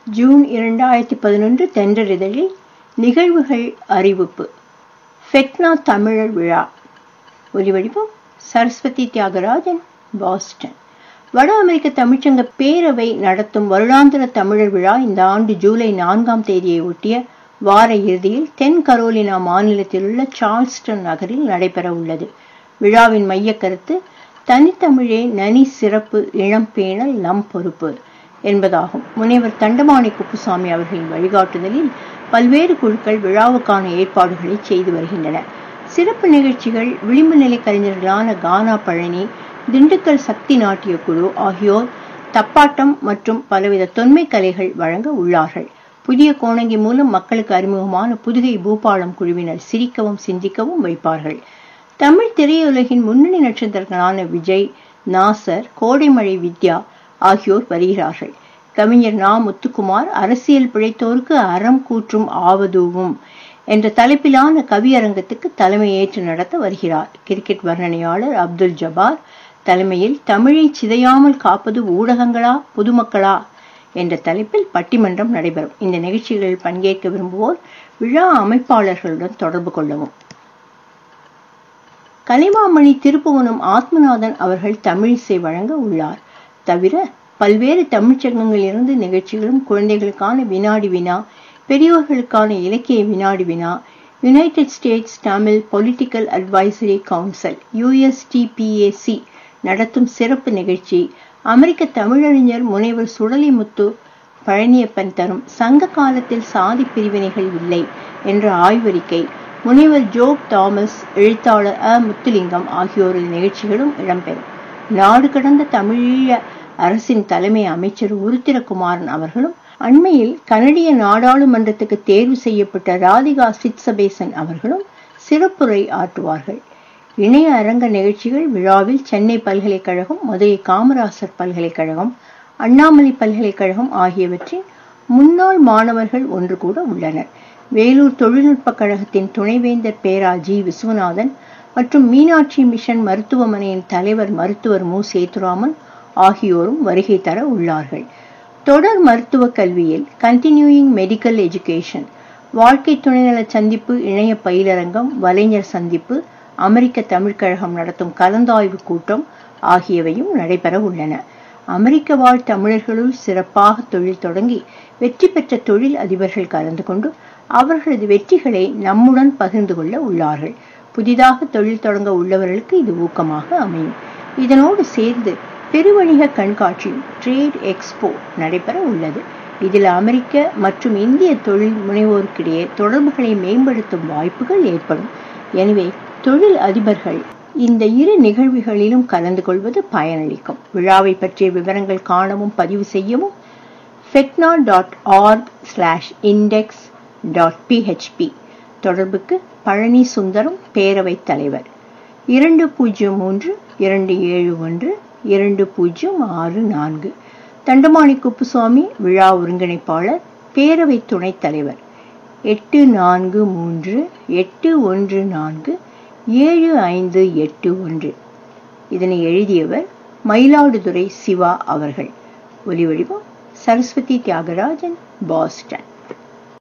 June இரண்டாயிரத்தி பதினொன்று தென்றரிதழில் நிகழ்வுகள் அறிவிப்பு ஃபெட்னா தமிழர் விழா ஒலிவடிவம் சரஸ்வதி தியாகராஜன் பாஸ்டன் வட அமெரிக்க தமிழ்ச்சங்க பேரவை நடத்தும் வருடாந்திர தமிழர் விழா இந்த ஆண்டு ஜூலை நான்காம் தேதியை ஒட்டிய வார இறுதியில் தென் கரோலினா மாநிலத்தில் உள்ள சார்ல்ஸ்டன் நகரில் நடைபெற உள்ளது விழாவின் மைய கருத்து தனித்தமிழே நனி சிறப்பு இளம்பேணல் நம் பொறுப்பு என்பதாகும் முனைவர் தண்டமாணி குப்புசாமி அவர்களின் வழிகாட்டுதலில் பல்வேறு குழுக்கள் விழாவுக்கான ஏற்பாடுகளை செய்து வருகின்றன சிறப்பு நிகழ்ச்சிகள் விளிம்பு நிலை கலைஞர்களான கானா பழனி திண்டுக்கல் சக்தி நாட்டிய குழு ஆகியோர் தப்பாட்டம் மற்றும் பலவித தொன்மை கலைகள் வழங்க உள்ளார்கள் புதிய கோணங்கி மூலம் மக்களுக்கு அறிமுகமான புதுகை பூபாலம் குழுவினர் சிரிக்கவும் சிந்திக்கவும் வைப்பார்கள் தமிழ் திரையுலகின் முன்னணி நட்சத்திரங்களான விஜய் நாசர் கோடைமழை வித்யா ஆகியோர் வருகிறார்கள் கவிஞர் நா முத்துக்குமார் அரசியல் பிழைத்தோருக்கு அறம் கூற்றும் ஆவதூவும் என்ற தலைப்பிலான கவியரங்கத்துக்கு தலைமையேற்று நடத்த வருகிறார் கிரிக்கெட் வர்ணனையாளர் அப்துல் ஜபார் தலைமையில் தமிழை சிதையாமல் காப்பது ஊடகங்களா பொதுமக்களா என்ற தலைப்பில் பட்டிமன்றம் நடைபெறும் இந்த நிகழ்ச்சிகளில் பங்கேற்க விரும்புவோர் விழா அமைப்பாளர்களுடன் தொடர்பு கொள்ளவும் கனிமாமணி திருப்புவனம் ஆத்மநாதன் அவர்கள் தமிழிசை வழங்க உள்ளார் தவிர பல்வேறு தமிழ்ச்சங்கங்களிலிருந்து நிகழ்ச்சிகளும் குழந்தைகளுக்கான வினாடி வினா பெரியோர்களுக்கான இலக்கிய வினாடி வினா United States Tamil political advisory council USTPAC நடத்தும் சிறப்பு நிகழ்ச்சி அமெரிக்க தமிழறிஞர் முனைவர் சுடலிமுத்து பழனியப்பன் தரும் சங்க காலத்தில் சாதி பிரிவினைகள் இல்லை என்ற ஆய்வறிக்கை முனைவர் ஜோப் தாமஸ் எழுத்தாளர் அ முத்துலிங்கம் ஆகியோரின் நிகழ்ச்சிகளும் இடம்பெறும் நாடு கடந்த தமிழீழ அரசின் தலைமை அமைச்சர் உருத்திரகுமாரன் அவர்களும் அண்மையில் கனடிய நாடாளுமன்றத்துக்கு தேர்வு செய்யப்பட்ட ராதிகா சித்சபேசன் அவர்களும் சிறப்புரை ஆற்றுவார்கள் இணைய அரங்க நிகழ்ச்சிகள் விழாவில் சென்னை பல்கலைக்கழகம் மதுரை காமராசர் பல்கலைக்கழகம் அண்ணாமலை பல்கலைக்கழகம் ஆகியவற்றின் முன்னாள் மாணவர்கள் ஒன்று கூட உள்ளனர் வேலூர் தொழில்நுட்ப கழகத்தின் துணைவேந்தர் பேரா ஜி விஸ்வநாதன் மற்றும் மீனாட்சி மிஷன் மருத்துவமனையின் தலைவர் மருத்துவர் மு சேதுராமன் ஆகியோரும் வருகை தர உள்ளார்கள் தொடர் மருத்துவ கல்வியில் கண்டினியூயிங் மெடிக்கல் எஜுகேஷன் வாழ்க்கை துணைநல சந்திப்பு இணைய பயிலரங்கம் வலைஞர் சந்திப்பு அமெரிக்க தமிழ்கழகம் நடத்தும் கலந்தாய்வு கூட்டம் ஆகியவையும் நடைபெற உள்ளன அமெரிக்க வாழ் தமிழர்களுள் சிறப்பாக தொழில் தொடங்கி வெற்றி பெற்ற தொழில் அதிபர்கள் கலந்து கொண்டு அவர்களது வெற்றிகளை நம்முடன் பகிர்ந்து கொள்ள உள்ளார்கள் புதிதாக தொழில் தொடங்க உள்ளவர்களுக்கு இது ஊக்கமாக அமையும் இதனோடு சேர்ந்து பெருவணிக கண்காட்சியும் ட்ரேட் எக்ஸ்போ நடைபெற உள்ளது இதில் அமெரிக்க மற்றும் இந்திய தொழில் முனைவோருக்கிடையே தொடர்புகளை மேம்படுத்தும் வாய்ப்புகள் ஏற்படும் எனவே தொழில் அதிபர்கள் இந்த இரு நிகழ்வுகளிலும் கலந்து கொள்வது பயனளிக்கும் விழாவை பற்றிய விவரங்கள் காணவும் பதிவு செய்யவும் ஃபெக்னா dot org slash index dot PHP தொடர்புக்கு பழனி சுந்தரம் பேரவைத் தலைவர் இரண்டு பூஜ்ஜியம் மூன்று இரண்டு ஏழு ஒன்று இரண்டு பூஜ்ஜியம் ஆறு நான்கு தண்டமாணி குப்புசுவாமி விழா ஒருங்கிணைப்பாளர் பேரவை துணைத் தலைவர் எட்டு நான்கு மூன்று எட்டு ஒன்று நான்கு ஏழு ஐந்து எட்டு ஒன்று இதனை எழுதியவர் மயிலாடுதுறை சிவா அவர்கள் ஒலிவடிவம் சரஸ்வதி தியாகராஜன் பாஸ்டன்